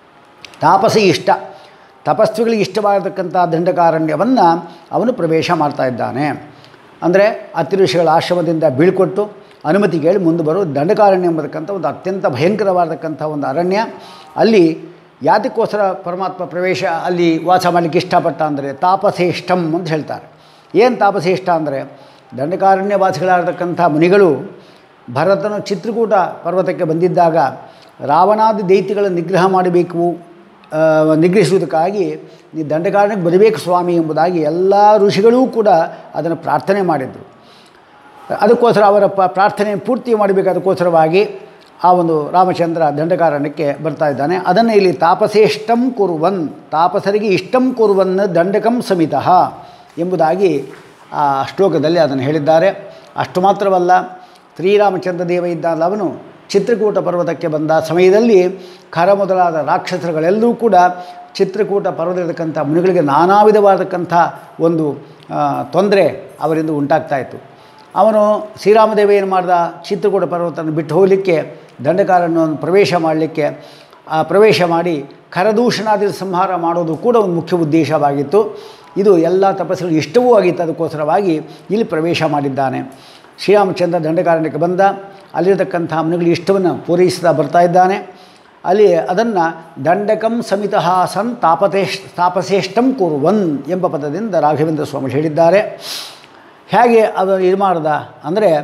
A: ತಾಪಸಿ ಇಷ್ಟ ತಪಸ್ವಿಗಳಿಗೆ ಇಷ್ಟವಾಗಿರ್ತಕ್ಕಂಥ ದಂಡಕಾರಣ್ಯವನ್ನು ಅವನು ಪ್ರವೇಶ ಮಾಡ್ತಾ ಇದ್ದಾನೆ ಅಂದರೆ ಅತಿಋಷಿಗಳ ಆಶ್ರಮದಿಂದ ಬೀಳ್ಕೊಟ್ಟು ಅನುಮತಿ ಕೇಳಿ ಮುಂದೆ ಬರೋ ದಂಡಕಾರಣ್ಯ ಎಂಬತಕ್ಕಂಥ ಒಂದು ಅತ್ಯಂತ ಭಯಂಕರವಾದಕ್ಕಂಥ ಒಂದು ಅರಣ್ಯ ಅಲ್ಲಿ ಯಾತಕ್ಕೋಸ್ಕರ ಪರಮಾತ್ಮ ಪ್ರವೇಶ ಅಲ್ಲಿ ವಾಸ ಮಾಡಲಿಕ್ಕೆ ಇಷ್ಟಪಟ್ಟ ಅಂದರೆ ತಾಪಸೇಷ್ಟಂ ಅಂತ ಹೇಳ್ತಾರೆ ಏನು ತಾಪಸೇಷ್ಟ ಅಂದರೆ ದಂಡಕಾರಣ್ಯ ವಾಸಿಗಳಾಗಿರ್ತಕ್ಕಂಥ ಮುನಿಗಳು ಭರತನು ಚಿತ್ರಕೂಟ ಪರ್ವತಕ್ಕೆ ಬಂದಿದ್ದಾಗ ರಾವಣಾದಿ ದೈತ್ಯಗಳನ್ನು ನಿಗ್ರಹ ಮಾಡಬೇಕು ಆ, ನಿಗ್ರಹಿಸುವುದಕ್ಕಾಗಿ ನೀ ದಂಡಕಾರಣ್ಯಕ್ಕೆ ಬರಬೇಕು ಸ್ವಾಮಿ ಎಂಬುದಾಗಿ ಎಲ್ಲ ಋಷಿಗಳೂ ಕೂಡ ಅದನ್ನು ಪ್ರಾರ್ಥನೆ ಮಾಡಿದರು ಅದಕ್ಕೋಸ್ಕರ ಅವರ ಪ ಪ್ರಾರ್ಥನೆ ಪೂರ್ತಿ ಮಾಡಬೇಕು ಅದಕ್ಕೋಸ್ಕರವಾಗಿ ಆ ಒಂದು ರಾಮಚಂದ್ರ ದಂಡಕಾರಣ್ಯಕ್ಕೆ ಬರ್ತಾ ಇದ್ದಾನೆ ಅದನ್ನು ಇಲ್ಲಿ ತಾಪಸೇಷ್ಟಂ ಕುರುವನ್ ತಾಪಸರಿಗೆ ಇಷ್ಟಂ ಕುರುವನ್ ದಂಡಕಂ ಸಮಿತಃ ಎಂಬುದಾಗಿ ಆ ಶ್ಲೋಕದಲ್ಲಿ ಅದನ್ನು ಹೇಳಿದ್ದಾರೆ ಅಷ್ಟು ಮಾತ್ರವಲ್ಲ ಶ್ರೀರಾಮಚಂದ್ರ ದೇವ ಇದ್ದಾನಲ್ಲ ಅವನು ಚಿತ್ರಕೂಟ ಪರ್ವತಕ್ಕೆ ಬಂದ ಸಮಯದಲ್ಲಿ ಖರ ಮೊದಲಾದ ರಾಕ್ಷಸರುಗಳೆಲ್ಲರೂ ಕೂಡ ಚಿತ್ರಕೂಟ ಪರ್ವತದಕ್ಕಂಥ ಮುನಿಗಳಿಗೆ ನಾನಾ ವಿಧವಾದಕ್ಕಂಥ ಒಂದು ತೊಂದರೆ ಅವರಿಂದ ಉಂಟಾಗ್ತಾಯಿತ್ತು ಅವನು ಶ್ರೀರಾಮದೇವ ಏನು ಮಾಡ್ದ ಚಿತ್ರಕೂಟ ಪರ್ವತವನ್ನು ಬಿಟ್ಟು ಹೋಗಲಿಕ್ಕೆ ದಂಡಕಾರಣ್ಯವನ್ನು ಪ್ರವೇಶ ಮಾಡಲಿಕ್ಕೆ ಆ ಪ್ರವೇಶ ಮಾಡಿ ಖರದೂಷಣಾದಿ ಸಂಹಾರ ಮಾಡೋದು ಕೂಡ ಒಂದು ಮುಖ್ಯ ಉದ್ದೇಶವಾಗಿತ್ತು ಇದು ಎಲ್ಲ ತಪಸ್ಸುಗಳು ಇಷ್ಟವೂ ಆಗಿತ್ತು ಅದಕ್ಕೋಸ್ಕರವಾಗಿ ಇಲ್ಲಿ ಪ್ರವೇಶ ಮಾಡಿದ್ದಾನೆ ಶ್ರೀರಾಮಚಂದ್ರ ದಂಡಕಾರಣ್ಯಕ್ಕೆ ಬಂದ ಅಲ್ಲಿರತಕ್ಕಂಥ ಮುನಿಗಳ ಇಷ್ಟವನ್ನು ಪೂರೈಸ್ತಾ ಬರ್ತಾ ಇದ್ದಾನೆ ಅಲ್ಲಿ ಅದನ್ನು ದಂಡಕಂ ಸಮಿತಃ ಸನ್ ತಾಪತೇಶ್ ತಾಪಸೇಷ್ಟಂ ಕುರುವನ್ ಎಂಬ ಪದದಿಂದ ರಾಘವೇಂದ್ರ ಸ್ವಾಮಿ ಹೇಳಿದ್ದಾರೆ ಹೇಗೆ ಅದು ಇದು ಮಾಡ್ದ ಅಂದರೆ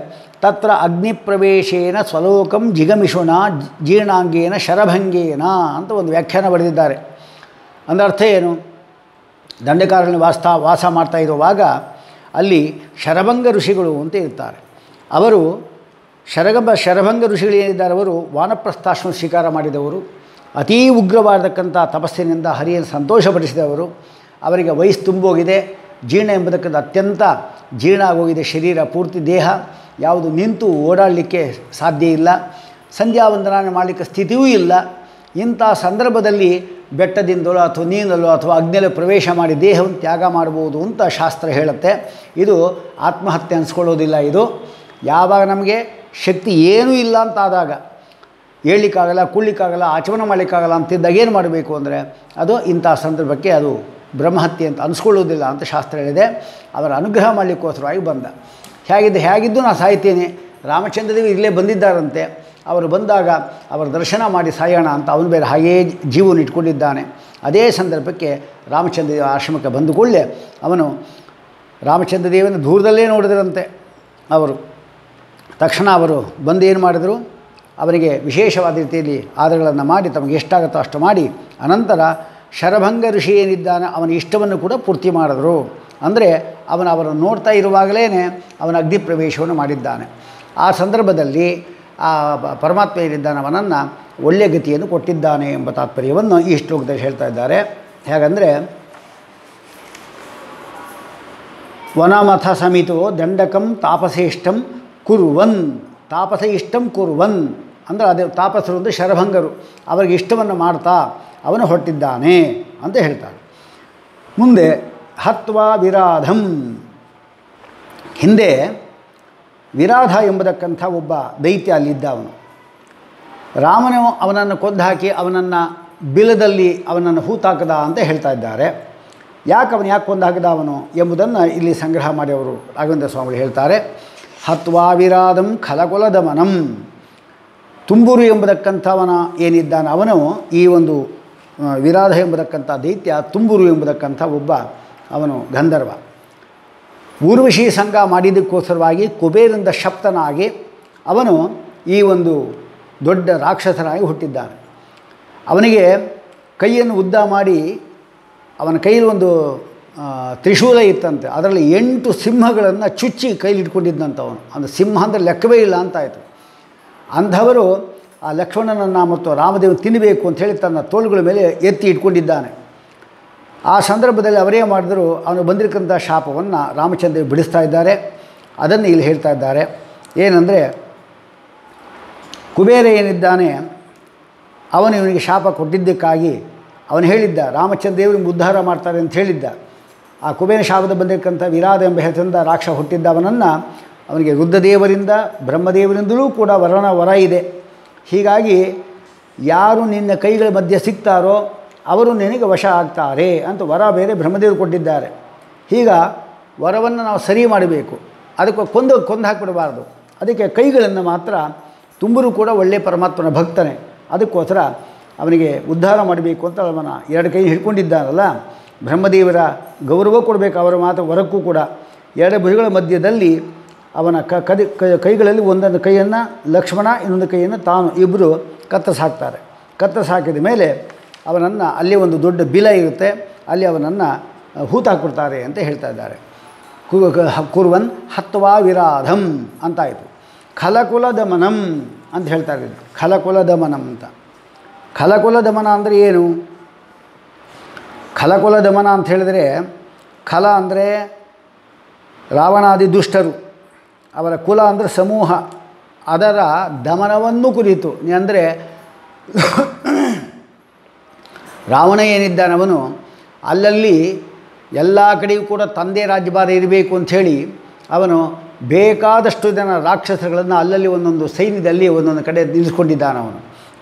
A: ತತ್ರ ಅಗ್ನಿಪ್ರವೇಶೇನ ಸ್ವಲೋಕಂ ಜಿಗಮಿಷುಣ ಜೀರ್ಣಾಂಗೇನ ಶರಭಂಗೇನ ಅಂತ ಒಂದು ವ್ಯಾಖ್ಯಾನ ಬರೆದಿದ್ದಾರೆ ಅಂದ ಅರ್ಥ ಏನು ದಂಡಕಾರಣ್ಯ ವಾಸ್ತಾ ವಾಸ ಮಾಡ್ತಾ ಇರುವಾಗ ಅಲ್ಲಿ ಶರಭಂಗ ಋಷಿಗಳು ಅಂತ ಇರ್ತಾರೆ ಅವರು ಶರಗಂಬ ಶರಭಂಗ ಋಷಿಗಳು ಏನಿದ್ದಾರೆ ಅವರು ವಾನಪ್ರಸ್ಥಾಶ್ರಮ ಸ್ವೀಕಾರ ಮಾಡಿದವರು ಅತೀ ಉಗ್ರವಾದಕ್ಕಂಥ ತಪಸ್ಸಿನಿಂದ ಹರಿಯನ್ನು ಸಂತೋಷಪಡಿಸಿದವರು ಅವರಿಗೆ ವಯಸ್ಸು ತುಂಬೋಗಿದೆ ಜೀರ್ಣ ಎಂಬುದಕ್ಕಂಥ ಅತ್ಯಂತ ಜೀರ್ಣ ಆಗೋಗಿದೆ ಶರೀರ ಪೂರ್ತಿ ದೇಹ ಯಾವುದು ನಿಂತು ಓಡಾಡಲಿಕ್ಕೆ ಸಾಧ್ಯ ಇಲ್ಲ ಸಂಧ್ಯಾ ವಂದನ ಮಾಡಲಿಕ್ಕೆ ಸ್ಥಿತಿಯೂ ಇಲ್ಲ ಇಂಥ ಸಂದರ್ಭದಲ್ಲಿ ಬೆಟ್ಟದಿಂದಲೋ ಅಥವಾ ನೀನಲ್ಲೋ ಅಥವಾ ಅಗ್ನಿಯಲ್ಲೋ ಪ್ರವೇಶ ಮಾಡಿ ದೇಹವನ್ನು ತ್ಯಾಗ ಮಾಡ್ಬೋದು ಅಂತ ಶಾಸ್ತ್ರ ಹೇಳುತ್ತೆ ಇದು ಆತ್ಮಹತ್ಯೆ ಅನಿಸ್ಕೊಳ್ಳೋದಿಲ್ಲ ಇದು ಯಾವಾಗ ನಮಗೆ ಶಕ್ತಿ ಏನೂ ಇಲ್ಲ ಅಂತ ಆದಾಗ ಹೇಳಲಿಕ್ಕಾಗಲ್ಲ ಕುಳ್ಳಿಕ್ಕಾಗಲ್ಲ ಆಚಮನ ಮಾಡಲಿಕ್ಕಾಗಲ್ಲ ಅಂತಿದ್ದಾಗ ಏನು ಮಾಡಬೇಕು ಅಂದರೆ ಅದು ಇಂಥ ಸಂದರ್ಭಕ್ಕೆ ಅದು ಬ್ರಹ್ಮಹತ್ಯೆ ಅಂತ ಅನಿಸ್ಕೊಳ್ಳೋದಿಲ್ಲ ಅಂತ ಶಾಸ್ತ್ರ ಹೇಳಿದೆ ಅವರ ಅನುಗ್ರಹ ಮಾಡಲಿಕ್ಕೋಸ್ಕರವಾಗಿ ಬಂದ ಹೇಗಿದ್ದು ಹೇಗಿದ್ದು ನಾನು ಸಾಯ್ತೇನೆ ರಾಮಚಂದ್ರದೇವಿ ಇಲ್ಲೇ ಬಂದಿದ್ದಾರಂತೆ ಅವರು ಬಂದಾಗ ಅವರ ದರ್ಶನ ಮಾಡಿ ಸಾಯೋಣ ಅಂತ ಅವನು ಬೇರೆ ಹಾಗೇ ಜೀವನ ಇಟ್ಕೊಂಡಿದ್ದಾನೆ ಅದೇ ಸಂದರ್ಭಕ್ಕೆ ರಾಮಚಂದ್ರ ದೇವ ಆಶ್ರಮಕ್ಕೆ ಬಂದು ಕೂಡಲೇ ಅವನು ರಾಮಚಂದ್ರ ದೇವನ ದೂರದಲ್ಲೇ ನೋಡಿದ್ರಂತೆ ಅವರು ತಕ್ಷಣ ಅವರು ಬಂದು ಏನು ಮಾಡಿದರು ಅವರಿಗೆ ವಿಶೇಷವಾದ ರೀತಿಯಲ್ಲಿ ಆದರಗಳನ್ನು ಮಾಡಿ ತಮಗೆ ಎಷ್ಟಾಗುತ್ತೋ ಅಷ್ಟು ಮಾಡಿ ಅನಂತರ ಶರಭಂಗ ಋಷಿ ಏನಿದ್ದಾನೆ ಅವನ ಇಷ್ಟವನ್ನು ಕೂಡ ಪೂರ್ತಿ ಮಾಡಿದ್ರು ಅಂದರೆ ಅವನು ಅವರನ್ನು ನೋಡ್ತಾ ಇರುವಾಗಲೇ ಅವನ ಅಗ್ನಿ ಪ್ರವೇಶವನ್ನು ಮಾಡಿದ್ದಾನೆ ಆ ಸಂದರ್ಭದಲ್ಲಿ ಆ ಪ- ಪರಮಾತ್ಮ ಏನಿದ್ದಾನೆ ಅವನನ್ನು ಒಳ್ಳೆಯ ಗತಿಯನ್ನು ಕೊಟ್ಟಿದ್ದಾನೆ ಎಂಬ ತಾತ್ಪರ್ಯವನ್ನು ಈ ಶ್ಲೋಕದಲ್ಲಿ ಹೇಳ್ತಾ ಇದ್ದಾರೆ ಹೇಗಂದರೆ ವನಮಥ ಸಮಿತೋ ದಂಡಕಂ ತಾಪಸೇಷ್ಟಂ ಕುರುವನ್ ತಾಪಸ ಇಷ್ಟಂ ಕುರುವನ್ ಅಂದರೆ ಅದೇ ತಾಪಸರು ಅಂದರೆ ಶರಭಂಗರು ಅವರಿಗೆ ಇಷ್ಟವನ್ನು ಮಾಡ್ತಾ ಅವನು ಹೊರಟಿದ್ದಾನೆ ಅಂತ ಹೇಳ್ತಾರೆ ಮುಂದೆ ಹತ್ವಾ ವಿರಾಧಂ ಹಿಂದೆ ವಿರಾಧ ಎಂಬುದಕ್ಕಂಥ ಒಬ್ಬ ದೈತ್ಯ ಅಲ್ಲಿದ್ದ ಅವನು ರಾಮನು ಅವನನ್ನು ಕೊಂದು ಹಾಕಿ ಅವನನ್ನು ಬಿಲದಲ್ಲಿ ಅವನನ್ನು ಹೂತಾಕದ ಅಂತ ಹೇಳ್ತಾ ಇದ್ದಾರೆ ಯಾಕೆ ಅವನು ಯಾಕೆ ಕೊಂದು ಹಾಕಿದ ಅವನು ಎಂಬುದನ್ನು ಇಲ್ಲಿ ಸಂಗ್ರಹ ಮಾಡಿ ಅವರು ರಾಘವೇಂದ್ರ ಸ್ವಾಮಿಗಳು ಹೇಳ್ತಾರೆ ಹತ್ವಾ ವಿರಾದಂ ಖಲಕೊಲದಮನಂ ತುಂಬೂರು ಎಂಬುದಕ್ಕಂಥವನ ಏನಿದ್ದಾನೆ ಅವನು ಈ ಒಂದು ಆ, ವಿರಾಧ ಎಂಬುದಕ್ಕಂಥ ದೈತ್ಯ ತುಂಬೂರು ಎಂಬುದಕ್ಕಂಥ ಒಬ್ಬ ಅವನು ಗಂಧರ್ವ ಊರ್ವಶಿ ಸಂಘ ಮಾಡಿದ್ದಕ್ಕೋಸ್ಕರವಾಗಿ ಕುಬೇರಿಂದ ಶಪ್ತನಾಗಿ ಅವನು ಈ ಒಂದು ದೊಡ್ಡ ರಾಕ್ಷಸನಾಗಿ ಹುಟ್ಟಿದ್ದಾನೆ ಅವನಿಗೆ ಕೈಯನ್ನು ಉದ್ದ ಮಾಡಿ ಅವನ ಕೈಯಲ್ಲಿ ಒಂದು ಆ, ತ್ರಿಶೂಲ ಇತ್ತಂತೆ ಅದರಲ್ಲಿ ಎಂಟು ಸಿಂಹಗಳನ್ನು ಚುಚ್ಚಿ ಕೈಲಿ ಇಟ್ಕೊಂಡಿದ್ದಂತ ಅವನು ಅಂದರೆ ಸಿಂಹ ಅಂದರೆ ಲೆಕ್ಕವೇ ಇಲ್ಲ ಅಂತಾಯಿತು ಅಂಥವರು ಆ ಲಕ್ಷ್ಮಣನನ್ನು ಮತ್ತು ರಾಮದೇವನ ತಿನ್ನಬೇಕು ಅಂಥೇಳಿ ತನ್ನ ತೋಳುಗಳ ಮೇಲೆ ಎತ್ತಿ ಇಟ್ಕೊಂಡಿದ್ದಾನೆ ಆ ಸಂದರ್ಭದಲ್ಲಿ ಅವರೇ ಮಾಡಿದ್ರು ಅವನು ಬಂದಿರತಕ್ಕಂಥ ಶಾಪವನ್ನು ರಾಮಚಂದ್ರ ಬಿಡಿಸ್ತಾ ಇದ್ದಾರೆ ಅದನ್ನು ಇಲ್ಲಿ ಹೇಳ್ತಾ ಇದ್ದಾರೆ ಏನಂದರೆ ಕುಬೇರ ಏನಿದ್ದಾನೆ ಅವನು ಇವನಿಗೆ ಶಾಪ ಕೊಟ್ಟಿದ್ದಕ್ಕಾಗಿ ಅವನು ಹೇಳಿದ್ದ ರಾಮಚಂದ್ರ ದೇವರಿಗೆ ಉದ್ಧಾರ ಮಾಡ್ತಾರೆ ಅಂತ ಹೇಳಿದ್ದ ಆ ಕುಬೇರ ಶಾಪದ ಬಂದಿರತಕ್ಕಂಥ ವಿರಾದ ಎಂಬ ಹೆಸರಿಂದ ರಾಕ್ಷ ಹುಟ್ಟಿದ್ದವನನ್ನು ಅವನಿಗೆ ರುದ್ರದೇವರಿಂದ ಬ್ರಹ್ಮದೇವರಿಂದಲೂ ಕೂಡ ವರಣ ವರ ಇದೆ ಹೀಗಾಗಿ ಯಾರು ನಿನ್ನ ಕೈಗಳ ಮಧ್ಯೆ ಸಿಗ್ತಾರೋ ಅವರು ನಿನಗೆ ವಶ ಆಗ್ತಾರೆ ಅಂತ ವರ ಬೇರೆ ಬ್ರಹ್ಮದೇವರು ಕೊಟ್ಟಿದ್ದಾರೆ ಈಗ ವರವನ್ನು ನಾವು ಸರಿ ಮಾಡಬೇಕು ಅದಕ್ಕೆ ಕೊಂದು ಕೊಂದು ಹಾಕಿಬಿಡಬಾರ್ದು ಅದಕ್ಕೆ ಕೈಗಳನ್ನು ಮಾತ್ರ ತುಂಬರೂ ಕೂಡ ಒಳ್ಳೆಯ ಪರಮಾತ್ಮನ ಭಕ್ತನೇ ಅದಕ್ಕೋಸ್ಕರ ಅವನಿಗೆ ಉದ್ಧಾರ ಮಾಡಬೇಕು ಅಂತ ಅವನ ಎರಡು ಕೈ ಹಿಡ್ಕೊಂಡಿದ್ದಾನಲ್ಲ ಬ್ರಹ್ಮದೇವರ ಗೌರವ ಕೊಡಬೇಕು ಅವರ ಮಾತು ವರಕ್ಕೂ ಕೂಡ ಎರಡು ಭುಜಗಳ ಮಧ್ಯದಲ್ಲಿ ಅವನ ಕ ಕದಿ ಕ- ಕೈಗಳಲ್ಲಿ ಒಂದೊಂದು ಕೈಯನ್ನು ಲಕ್ಷ್ಮಣ ಇನ್ನೊಂದು ಕೈಯನ್ನು ತಾನು ಇಬ್ಬರು ಕತ್ತರಿಸಿ ಹಾಕ್ತಾರೆ ಕತ್ತರಿಸಿ ಹಾಕಿದ ಮೇಲೆ ಅವನನ್ನು ಅಲ್ಲಿ ಒಂದು ದೊಡ್ಡ ಬಿಲ ಇರುತ್ತೆ ಅಲ್ಲಿ ಅವನನ್ನು ಹೂತಾಕ್ಬಿಡ್ತಾರೆ ಅಂತ ಹೇಳ್ತಾ ಇದ್ದಾರೆ ಕು- ಕ- ಹ- ಕುರ್ವನ್ ಹತ್ವಾ ವಿರಾಧಂ ಅಂತಾಯಿತು ಖಲಕುಲ ದಮನಂ ಅಂತ ಹೇಳ್ತಾ ಇದ್ದಾರೆ ಖಲಕುಲ ದಮನಂ ಅಂತ ಖಲಕುಲ ದಮನ ಅಂದರೆ ಏನು ಖಲಕುಲ ದಮನ ಅಂತ ಹೇಳಿದರೆ ಖಲ ಅಂದರೆ ರಾವಣಾದಿ ದುಷ್ಟರು ಅವರ ಕುಲ ಅಂದರೆ ಸಮೂಹ ಅದರ ದಮನವನ್ನು ಕುರಿತು ಅಂದರೆ ರಾವಣ ಏನಿದ್ದಾನವನು ಅಲ್ಲಲ್ಲಿ ಎಲ್ಲ ಕಡೆಯೂ ಕೂಡ ತಂದೆ ರಾಜ್ಯಭಾರ ಇರಬೇಕು ಅಂಥೇಳಿ ಅವನು ಬೇಕಾದಷ್ಟು ಜನ ರಾಕ್ಷಸಗಳನ್ನು ಅಲ್ಲಲ್ಲಿ ಒಂದೊಂದು ಸೈನ್ಯದಲ್ಲಿ ಒಂದೊಂದು ಕಡೆ ನಿಲ್ಲಿಸ್ಕೊಂಡಿದ್ದಾನವನು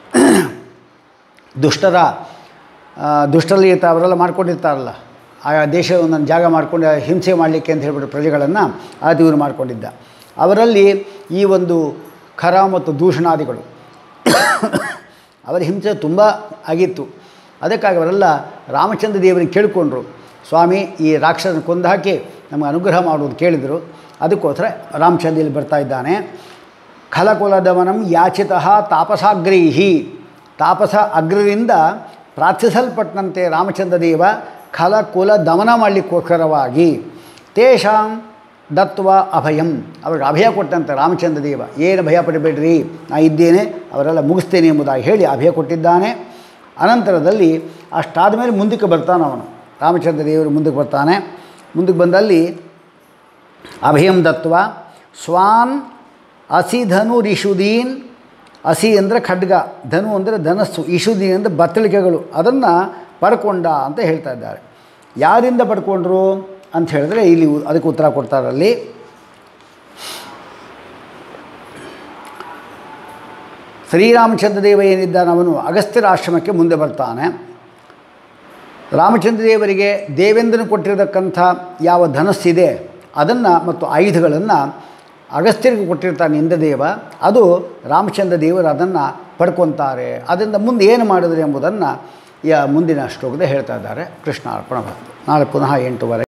A: ದುಷ್ಟರ ಆ, ದುಷ್ಟರಲ್ಲಿ ಇರ್ತಾ ಅವರೆಲ್ಲ ಮಾಡ್ಕೊಂಡಿರ್ತಾರಲ್ಲ ಆಯಾ ದೇಶ ಒಂದೊಂದು ಜಾಗ ಮಾಡ್ಕೊಂಡು ಹಿಂಸೆ ಮಾಡಲಿಕ್ಕೆ ಅಂತ ಹೇಳ್ಬಿಟ್ಟು ಪ್ರಜೆಗಳನ್ನು ಆ ಇವರು ಮಾಡಿಕೊಂಡಿದ್ದ ಅವರಲ್ಲಿ ಈ ಒಂದು ಖರ ಮತ್ತು ದೂಷಣಾದಿಗಳು ಅವರ ಹಿಂಸೆ ತುಂಬ ಆಗಿತ್ತು ಅದಕ್ಕಾಗಿ ಅವರೆಲ್ಲ ರಾಮಚಂದ್ರ ದೇವರಿಗೆ ಕೇಳಿಕೊಂಡ್ರು ಸ್ವಾಮಿ ಈ ರಾಕ್ಷಸನ ಕೊಂದು ಹಾಕಿ ನಮಗೆ ಅನುಗ್ರಹ ಮಾಡುವುದು ಕೇಳಿದರು ಅದಕ್ಕೋಸ್ಕರ ರಾಮಚಂದ್ರ ಇಲ್ಲಿ ಬರ್ತಾ ಇದ್ದಾನೆ ಖಲಕುಲದವನಂ ಯಾಚಿತಃ ತಾಪಸಾಗ್ರೈಹಿ ತಾಪಸ ಅಗ್ರರಿಂದ ಪ್ರಾರ್ಥಿಸಲ್ಪಟ್ಟಂತೆ ರಾಮಚಂದ್ರ ದೇವ ಖಲಕುಲ ದಮನ ಮಾಡಲಿಕ್ಕೋಸ್ಕರವಾಗಿ ತೇಷಾಂ ದತ್ವ ಅಭಯಂ ಅವ್ರಿಗೆ ಅಭಯ ಕೊಟ್ಟಂತೆ ರಾಮಚಂದ್ರ ದೇವ ಏನು ಭಯ ಪಡಬೇಡ್ರಿ ನಾ ಇದ್ದೇನೆ ಅವರೆಲ್ಲ ಮುಗಿಸ್ತೇನೆ ಎಂಬುದಾಗಿ ಹೇಳಿ ಅಭಯ ಕೊಟ್ಟಿದ್ದಾನೆ ಅನಂತರದಲ್ಲಿ ಅಷ್ಟಾದ ಮೇಲೆ ಮುಂದಕ್ಕೆ ಬರ್ತಾನೆ ಅವನು ರಾಮಚಂದ್ರ ದೇವರು ಮುಂದಕ್ಕೆ ಬರ್ತಾನೆ ಮುಂದಕ್ಕೆ ಬಂದಲ್ಲಿ ಅಭಯಂ ದತ್ವ ಸ್ವಾನ್ ಅಸಿ ಧನು ರಿಷುದೀನ್ ಅಸಿ ಅಂದರೆ ಖಡ್ಗ ಧನು ಅಂದರೆ ಧನಸ್ಸು ಇಷುದೀನ್ ಅಂದರೆ ಬತ್ತಳಿಕೆಗಳು ಅದನ್ನು ಪಡ್ಕೊಂಡ ಅಂತ ಹೇಳ್ತಾ ಇದ್ದಾರೆ ಯಾರಿಂದ ಪಡ್ಕೊಂಡ್ರು ಅಂತ ಹೇಳಿದ್ರೆ ಇಲ್ಲಿ ಉ- ಅದಕ್ಕೆ ಉತ್ತರ ಕೊಡ್ತಾರಲ್ಲಿ ಶ್ರೀರಾಮಚಂದ್ರ ದೇವ ಏನಿದ್ದಾನೆ ಅವನು ಅಗಸ್ತ್ಯರ ಆಶ್ರಮಕ್ಕೆ ಮುಂದೆ ಬರ್ತಾನೆ ರಾಮಚಂದ್ರ ದೇವರಿಗೆ ದೇವೇಂದ್ರನು ಕೊಟ್ಟಿರತಕ್ಕಂಥ ಯಾವ ಧನಸ್ಸಿದೆ ಅದನ್ನು ಮತ್ತು ಆಯುಧಗಳನ್ನು ಅಗಸ್ತ್ಯರಿಗೆ ಕೊಟ್ಟಿರ್ತಾನೆ ಇಂದ್ರದೇವ ಅದು ರಾಮಚಂದ್ರ ದೇವರು ಅದನ್ನು ಪಡ್ಕೊತಾರೆ ಅದರಿಂದ ಮುಂದೆ ಏನು ಮಾಡಿದ್ರು ಎಂಬುದನ್ನು ಯ ಮುಂದಿನ ಶ್ಲೋಕದ ಹೇಳ್ತಾ ಇದ್ದಾರೆ ಕೃಷ್ಣ ಅರ್ಪಣ ನಾಳೆ ಪುನಃ ಎಂಟುವರೆ